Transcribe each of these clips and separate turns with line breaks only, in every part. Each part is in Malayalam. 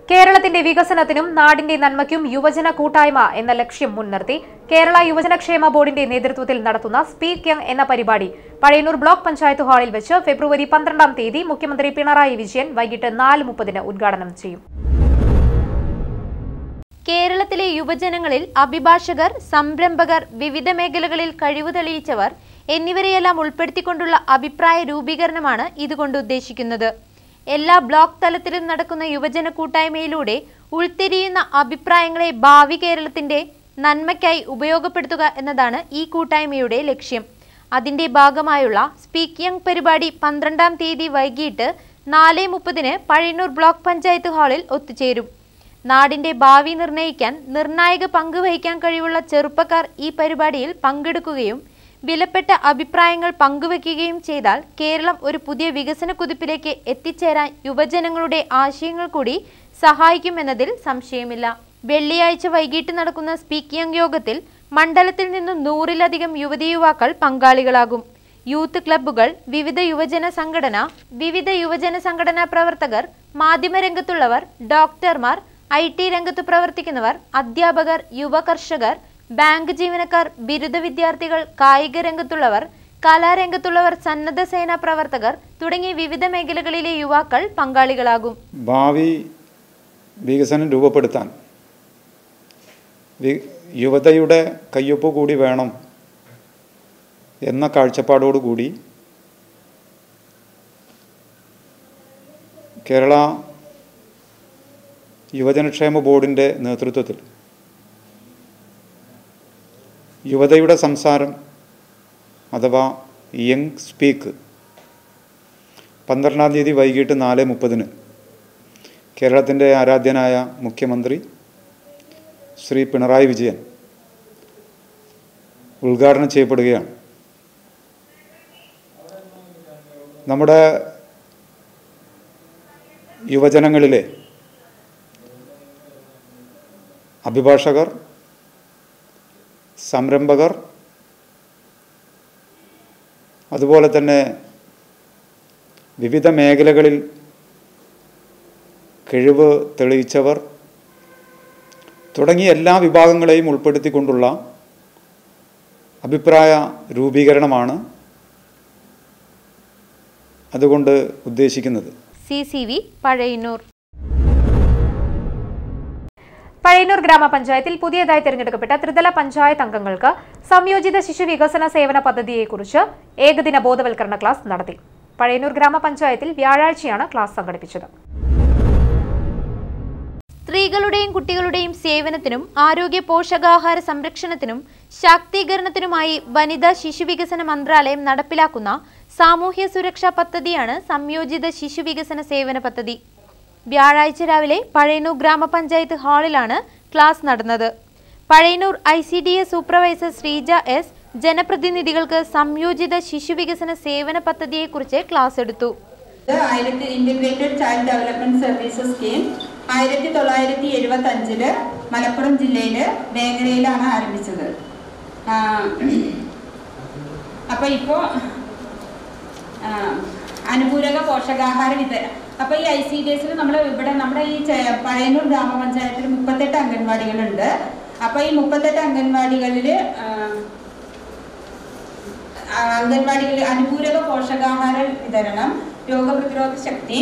കേരളത്തിന്റെ വികസനത്തിനും നാടിന്റെ നന്മയ്ക്കും യുവജന കൂട്ടായ്മ എന്ന ലക്ഷ്യം മുൻനിർത്തി കേരള യുവജനക്ഷേമ ബോർഡിന്റെ നേതൃത്വത്തിൽ നടത്തുന്ന സ്പീക്ക് യങ് എന്ന പരിപാടി പഴയന്നൂർ ബ്ലോക്ക് പഞ്ചായത്ത് ഹാളിൽ വെച്ച് ഫെബ്രുവരി പന്ത്രണ്ടാം തീയതി മുഖ്യമന്ത്രി പിണറായി വിജയൻ വൈകിട്ട് നാല് മുപ്പതിന് ഉദ്ഘാടനം ചെയ്യും
കേരളത്തിലെ യുവജനങ്ങളിൽ അഭിഭാഷകർ സംരംഭകർ വിവിധ മേഖലകളിൽ കഴിവ് തെളിയിച്ചവർ എന്നിവരെയെല്ലാം ഉൾപ്പെടുത്തിക്കൊണ്ടുള്ള അഭിപ്രായ രൂപീകരണമാണ് ഇതുകൊണ്ട് ഉദ്ദേശിക്കുന്നത് എല്ലാ ബ്ലോക്ക് തലത്തിലും നടക്കുന്ന യുവജന കൂട്ടായ്മയിലൂടെ ഉൾത്തിരിയുന്ന അഭിപ്രായങ്ങളെ ഭാവി കേരളത്തിന്റെ നന്മയ്ക്കായി ഉപയോഗപ്പെടുത്തുക എന്നതാണ് ഈ കൂട്ടായ്മയുടെ ലക്ഷ്യം അതിന്റെ ഭാഗമായുള്ള സ്പീക്ക് യങ് പരിപാടി പന്ത്രണ്ടാം തീയതി വൈകിട്ട് നാല് മുപ്പതിന് പഴയന്നൂർ ബ്ലോക്ക് പഞ്ചായത്ത് ഹാളിൽ ഒത്തുചേരും നാടിന്റെ ഭാവി നിർണ്ണയിക്കാൻ നിർണായക പങ്ക് വഹിക്കാൻ കഴിവുള്ള ചെറുപ്പക്കാർ ഈ പരിപാടിയിൽ പങ്കെടുക്കുകയും വിലപ്പെട്ട അഭിപ്രായങ്ങൾ പങ്കുവെക്കുകയും ചെയ്താൽ കേരളം ഒരു പുതിയ വികസന കുതിപ്പിലേക്ക് എത്തിച്ചേരാൻ യുവജനങ്ങളുടെ ആശയങ്ങൾ കൂടി സഹായിക്കുമെന്നതിൽ സംശയമില്ല വെള്ളിയാഴ്ച വൈകിട്ട് നടക്കുന്ന സ്പീക്ക് യങ് യോഗത്തിൽ മണ്ഡലത്തിൽ നിന്നും നൂറിലധികം യുവതി യുവാക്കൾ പങ്കാളികളാകും യൂത്ത് ക്ലബ്ബുകൾ വിവിധ യുവജന സംഘടന വിവിധ യുവജന സംഘടനാ പ്രവർത്തകർ മാധ്യമരംഗത്തുള്ളവർ ഡോക്ടർമാർ ഐ ടി രംഗത്ത് പ്രവർത്തിക്കുന്നവർ അധ്യാപകർ യുവ കർഷകർ ബാങ്ക് ജീവനക്കാർ ബിരുദ വിദ്യാർത്ഥികൾ കായിക രംഗത്തുള്ളവർ കലാരംഗത്തുള്ളവർ സന്നദ്ധ സേനാ പ്രവർത്തകർ തുടങ്ങി വിവിധ മേഖലകളിലെ യുവാക്കൾ പങ്കാളികളാകും
ഭാവി വികസനം രൂപപ്പെടുത്താൻ വി- യുവതയുടെ കയ്യൊപ്പ് കൂടി വേണം എന്ന കാഴ്ചപ്പാടോടുകൂടി കേരള യുവജനക്ഷേമ ബോർഡിൻ്റെ നേതൃത്വത്തിൽ യുവതയുടെ സംസാരം അഥവാ യങ് സ്പീക്ക് പന്ത്രണ്ടാം തീയതി വൈകിട്ട് നാല് മുപ്പതിന് കേരളത്തിൻ്റെ ആരാധ്യനായ മുഖ്യമന്ത്രി ശ്രീ പിണറായി വിജയൻ ഉദ്ഘാടനം ചെയ്യപ്പെടുകയാണ് നമ്മുടെ യുവജനങ്ങളിലെ അഭിഭാഷകർ സംരംഭകർ അതുപോലെ തന്നെ വിവിധ മേഖലകളിൽ കഴിവ് തെളിയിച്ചവർ തുടങ്ങിയ എല്ലാ വിഭാഗങ്ങളെയും ഉൾപ്പെടുത്തിക്കൊണ്ടുള്ള അഭിപ്രായ രൂപീകരണമാണ് അതുകൊണ്ട് ഉദ്ദേശിക്കുന്നത്
C C V Pazhayannur
Pazhayannur ഗ്രാമപഞ്ചായത്തിൽ പുതിയതായി തിരഞ്ഞെടുക്കപ്പെട്ട ത്രിതല പഞ്ചായത്ത് അംഗങ്ങൾക്ക് സംയോജിത ശിശു വികസന സേവന പദ്ധതിയെക്കുറിച്ച് ഏകദിന ബോധവൽക്കരണ ക്ലാസ് നടത്തി പഴയന്നൂർ ഗ്രാമപഞ്ചായത്തിൽ വ്യാഴാഴ്ചയാണ് ക്ലാസ് സംഘടിപ്പിച്ചത്
സ്ത്രീകളുടെയും കുട്ടികളുടെയും സേവനത്തിനും ആരോഗ്യ പോഷകാഹാര സംരക്ഷണത്തിനും ശാക്തീകരണത്തിനുമായി വനിതാ ശിശുവികസന മന്ത്രാലയം നടപ്പിലാക്കുന്ന സാമൂഹ്യ സുരക്ഷാ പദ്ധതിയാണ് സംയോജിത ശിശുവികസന സേവന പദ്ധതി വ്യാഴാഴ്ച രാവിലെ പഴയന്നൂർ ഗ്രാമപഞ്ചായത്ത് ഹാളിലാണ് ക്ലാസ് നടന്നത് Pazhayannur I C D S supervisor Sreeja S ജനപ്രതിനിധികൾക്ക് സംയോജിത ശിശുവികസന സേവന പദ്ധതിയെക്കുറിച്ച് ക്ലാസ് എടുത്തു
ഇത് ആയിരത്തി integrated child development services scheme ആയിരത്തി തൊള്ളായിരത്തി എഴുപത്തി അഞ്ചില് മലപ്പുറം ജില്ലയില് വേങ്ങരയിലാണ് ആരംഭിച്ചത് ആ, അപ്പൊ ഇപ്പോ ആ, അനുപൂരക പോഷകാഹാര വിതരണം അപ്പൊ ഈ ഐ സി ഡി എസിൽ നമ്മൾ ഇവിടെ നമ്മുടെ ഈ ചെ- പഴയന്നൂർ ഗ്രാമപഞ്ചായത്തിൽ മുപ്പത്തെട്ട് അംഗൻവാടികളുണ്ട് അപ്പൊ ഈ മുപ്പത്തെട്ട് അംഗൻവാടികളിൽ അംഗൻവാടികളിൽ അനുപൂരക പോഷകാഹാര വിതരണം രോഗപ്രതിരോധ ശക്തി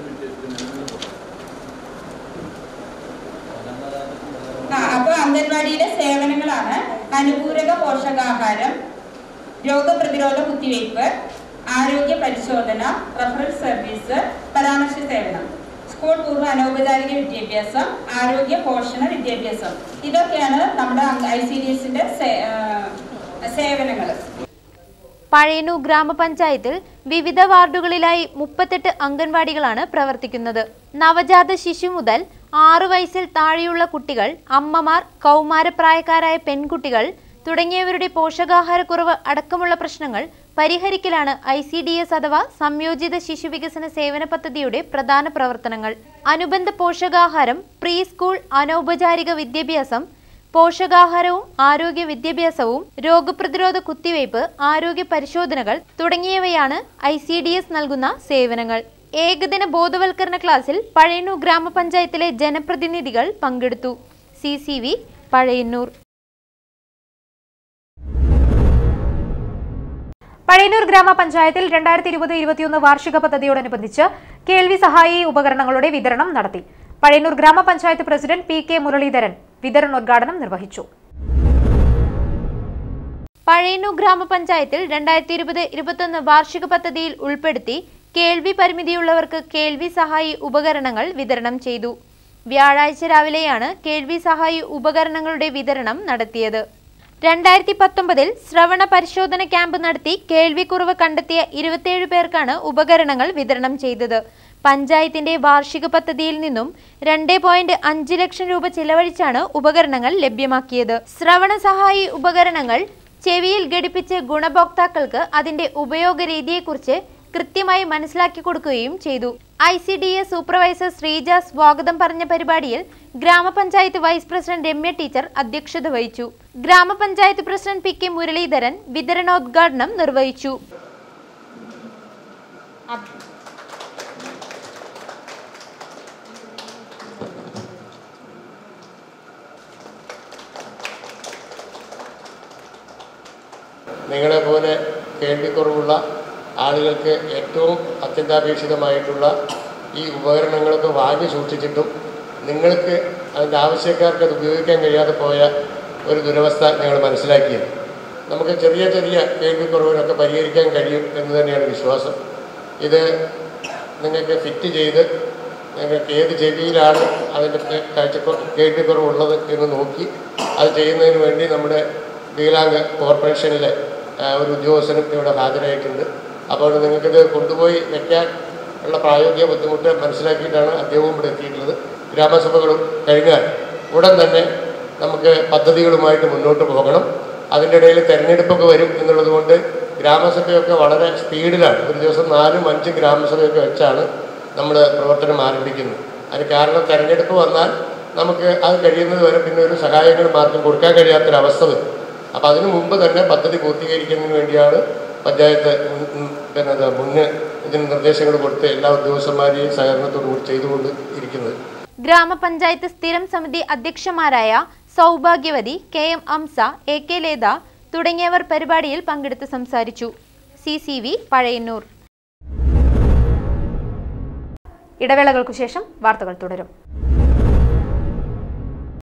ആ അപ്പൊ അംഗൻവാടിയിലെ സേവനങ്ങളാണ് അനുപൂരക പോഷകാഹാരം രോഗപ്രതിരോധ കുത്തിവയ്പ് ആരോഗ്യ പരിശോധന റഫറൽ സർവീസ് പരാമർശ സേവനം സ്കൂൾ പൂർവ്വ അനൗപചാരിക വിദ്യാഭ്യാസം ആരോഗ്യ പോഷണ വിദ്യാഭ്യാസം ഇതൊക്കെയാണ് നമ്മുടെ ഐ സി ഡി എസിന്റെ സേവനങ്ങൾ
പഴയന്നൂർ ഗ്രാമപഞ്ചായത്തിൽ വിവിധ വാർഡുകളിലായി മുപ്പത്തെട്ട് അംഗൻവാടികളാണ് പ്രവർത്തിക്കുന്നത് നവജാത ശിശു മുതൽ ആറു വയസ്സിൽ താഴെയുള്ള കുട്ടികൾ അമ്മമാർ കൗമാരപ്രായക്കാരായ പെൺകുട്ടികൾ തുടങ്ങിയവരുടെ പോഷകാഹാരക്കുറവ് അടക്കമുള്ള പ്രശ്നങ്ങൾ പരിഹരിക്കലാണ് ഐ സി ഡി എസ് അഥവാ സംയോജിത ശിശു വികസന സേവന പദ്ധതിയുടെ പ്രധാന പ്രവർത്തനങ്ങൾ അനുബന്ധ പോഷകാഹാരം പ്രീ സ്കൂൾ അനൗപചാരിക വിദ്യാഭ്യാസം പോഷകാഹാരവും ആരോഗ്യ വിദ്യാഭ്യാസവും രോഗപ്രതിരോധ കുത്തിവയ്പ് ആരോഗ്യ പരിശോധനകൾ തുടങ്ങിയവയാണ് ഐ സി ഡി എസ് നൽകുന്ന സേവനങ്ങൾ ഏകദിന ബോധവൽക്കരണ ക്ലാസ്സിൽ പഴയന്നൂർ ഗ്രാമപഞ്ചായത്തിലെ ജനപ്രതിനിധികൾ പങ്കെടുത്തു C C V Pazhayannur
Pazhayannur ഗ്രാമപഞ്ചായത്തിൽ രണ്ടായിരത്തി ഇരുപത് ഇരുപത്തിയൊന്ന് വാർഷിക പദ്ധതിയോടനുബന്ധിച്ച് കേൾവി സഹായി ഉപകരണങ്ങളുടെ വിതരണം നടത്തി പഴയന്നൂർ ഗ്രാമപഞ്ചായത്ത് പ്രസിഡന്റ് പി കെ മുരളീധരൻ വിതരണോദ്ഘാടനം നിർവഹിച്ചു
പഴയന്നൂർ ഗ്രാമപഞ്ചായത്തിൽ രണ്ടായിരത്തി ഇരുപത് ഇരുപത്തൊന്ന് വാർഷിക പദ്ധതിയിൽ ഉൾപ്പെടുത്തി കേൾവി പരിമിതിയുള്ളവർക്ക് കേൾവി സഹായി ഉപകരണങ്ങൾ വിതരണം ചെയ്തു വ്യാഴാഴ്ച രാവിലെയാണ് കേൾവി സഹായി ഉപകരണങ്ങളുടെ വിതരണം നടത്തിയത് രണ്ടായിരത്തി പത്തൊമ്പതിൽ ശ്രവണ പരിശോധന ക്യാമ്പ് നടത്തി കേൾവിക്കുറവ് കണ്ടെത്തിയ ഇരുപത്തിയേഴ് പേർക്കാണ് ഉപകരണങ്ങൾ വിതരണം ചെയ്തത് പഞ്ചായത്തിന്റെ വാർഷിക പദ്ധതിയിൽ നിന്നും രണ്ട് പോയിന്റ് അഞ്ച് ലക്ഷം രൂപ ചിലവഴിച്ചാണ് ഉപകരണങ്ങൾ ലഭ്യമാക്കിയത് ശ്രവണ സഹായി ഉപകരണങ്ങൾ ചെവിയിൽ ഘടിപ്പിച്ച് ഗുണഭോക്താക്കൾക്ക് അതിന്റെ ഉപയോഗ രീതിയെക്കുറിച്ച് കൃത്യമായി മനസ്സിലാക്കി കൊടുക്കുകയും ചെയ്തു I C D S supervisor Sreeja സ്വാഗതം പറഞ്ഞ പരിപാടിയിൽ ഗ്രാമപഞ്ചായത്ത് വൈസ് പ്രസിഡന്റ് രമ്യ ടീച്ചർ അധ്യക്ഷത വഹിച്ചു ഗ്രാമപഞ്ചായത്ത് പ്രസിഡന്റ് പി കെ മുരളീധരൻ വിതരണോദ്ഘാടനം നിർവഹിച്ചു
നിങ്ങളെപ്പോലെ കേൾവിക്കുറവുള്ള ആളുകൾക്ക് ഏറ്റവും അത്യന്താപേക്ഷിതമായിട്ടുള്ള ഈ ഉപകരണങ്ങളൊക്കെ വാങ്ങി സൂക്ഷിച്ചിട്ടും നിങ്ങൾക്ക് അതിൻ്റെ ആവശ്യക്കാർക്ക് അത് ഉപയോഗിക്കാൻ കഴിയാതെ പോയ ഒരു ദുരവസ്ഥ ഞങ്ങൾ മനസ്സിലാക്കിയത് നമുക്ക് ചെറിയ ചെറിയ കേൾവിക്കുറവിനൊക്കെ പരിഹരിക്കാൻ കഴിയും എന്ന് തന്നെയാണ് വിശ്വാസം ഇത് നിങ്ങൾക്ക് ഫിറ്റ് ചെയ്ത് നിങ്ങൾക്ക് ഏത് ചെവിയിലാണ് അതിൻ്റെ കാഴ്ചക്കുറ കേൾവിക്കുറവുള്ളത് എന്ന് നോക്കി അത് ചെയ്യുന്നതിന് വേണ്ടി നമ്മുടെ വികലാംഗ കോർപ്പറേഷനിലെ ആ, ഒരു ഉദ്യോഗസ്ഥനും ഇവിടെ ഹാജരായിട്ടുണ്ട് അപ്പോൾ നിങ്ങൾക്കിത് കൊണ്ടുപോയി വെക്കാൻ ഉള്ള പ്രായോഗിക ബുദ്ധിമുട്ട് മനസ്സിലാക്കിയിട്ടാണ് അദ്ദേഹവും ഇവിടെ എത്തിയിട്ടുള്ളത് ഗ്രാമസഭകളും കഴിഞ്ഞാൽ ഉടൻ തന്നെ നമുക്ക് പദ്ധതികളുമായിട്ട് മുന്നോട്ട് പോകണം അതിൻ്റെ ഇടയിൽ തെരഞ്ഞെടുപ്പൊക്കെ വരും എന്നുള്ളത് കൊണ്ട് ഗ്രാമസഭയൊക്കെ വളരെ സ്പീഡിലാണ് ഒരു ദിവസം നാലും അഞ്ചും ഗ്രാമസഭയൊക്കെ വെച്ചാണ് നമ്മൾ പ്രവർത്തനം ആരംഭിക്കുന്നത് അതിന് കാരണം തെരഞ്ഞെടുപ്പ് വന്നാൽ നമുക്ക് അത് കഴിയുന്നത് വരെ പിന്നെ ഒരു സഹായങ്ങളും ആർക്കും കൊടുക്കാൻ കഴിയാത്തൊരവസ്ഥ വരും അപ്പം അതിനു മുമ്പ് തന്നെ പദ്ധതി പൂർത്തീകരിക്കുന്നതിന് വേണ്ടിയാണ് പഞ്ചായത്ത് മുൻ- ഉം പിന്നെ എന്താ മുന്നേ ഇതിന് നിർദ്ദേശങ്ങൾ കൊടുത്ത് എല്ലാ ഉദ്യോഗസ്ഥന്മാരെയും സഹകരണത്തോടു കൂടി ചെയ്തുകൊണ്ട് ഇരിക്കുന്നത്
ഗ്രാമപഞ്ചായത്ത് സ്ഥിരം സമിതി അധ്യക്ഷന്മാരായ Saubhagyavathi K M Amsa A K Letha തുടങ്ങിയവർ പരിപാടിയിൽ പങ്കെടുത്ത് സംസാരിച്ചു സി സി വി പഴയന്നൂർ
ഇടവേളകൾക്കു ശേഷം വാർത്തകൾ തുടരും